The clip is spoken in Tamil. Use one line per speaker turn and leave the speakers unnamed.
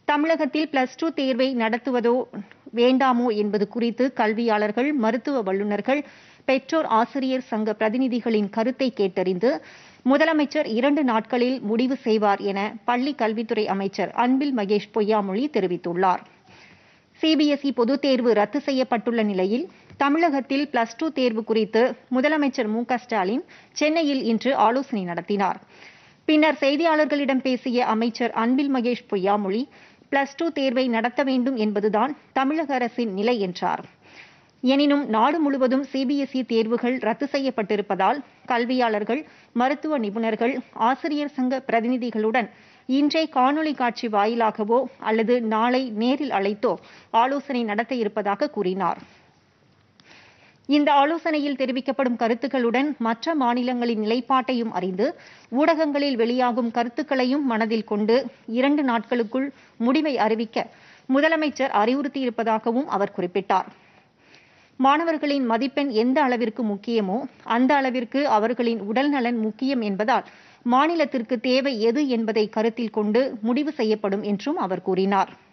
தமிழகத்தில் பிளஸ் டூ தேர்வை நடத்துவதோ வேண்டாமோ என்பது குறித்து கல்வியாளர்கள் மருத்துவ வல்லுநர்கள் பெற்றோர் ஆசிரியர் சங்க பிரதிநிதிகளின் கருத்தை கேட்டறிந்து முதலமைச்சர் இரண்டு நாட்களில் முடிவு செய்வார் என பள்ளி கல்வித்துறை அமைச்சர் அன்பில் மகேஷ் பொய்யாமொழி தெரிவித்துள்ளார் சிபிஎஸ்இ பொதுத் தேர்வு ரத்து செய்யப்பட்டுள்ள நிலையில் தமிழகத்தில் பிளஸ் டூ தேர்வு குறித்து முதலமைச்சர் மு க ஸ்டாலின் சென்னையில் இன்று ஆலோசனை நடத்தினார் பின்னர் செய்தியாளர்களிடம் பேசிய அமைச்சர் அன்பில் மகேஷ் பொய்யாமொழி பிளஸ் டூ தேர்வை நடத்த வேண்டும் என்பதுதான் தமிழக அரசின் நிலை என்றார் எனினும் நாடு முழுவதும் சிபிஎஸ்இ தேர்வுகள் ரத்து செய்யப்பட்டிருப்பதால் கல்வியாளர்கள் மருத்துவ நிபுணர்கள் ஆசிரியர் சங்க பிரதிநிதிகளுடன் இன்றே காணொலி காட்சி வாயிலாகவோ அல்லது நாளை நேரில் அழைத்தோ ஆலோசனை நடத்த இருப்பதாக கூறினார் இந்த ஆலோசனையில் தெரிவிக்கப்படும் கருத்துக்களுடன் மற்ற மாநிலங்களின் நிலைப்பாட்டையும் அறிந்து ஊடகங்களில் வெளியாகும் கருத்துக்களையும் மனதில் கொண்டு இரண்டு நாட்களுக்குள் முடிவை அறிவிக்க முதலமைச்சர் அறிவுறுத்தியிருப்பதாகவும் அவர் குறிப்பிட்டார் மாணவர்களின் மதிப்பெண் எந்த அளவிற்கு முக்கியமோ அந்த அளவிற்கு அவர்களின் உடல் நலன் முக்கியம் என்பதால் மாநிலத்திற்கு தேவை எது என்பதை கருத்தில் கொண்டு முடிவு செய்யப்படும் என்றும் அவர் கூறினார்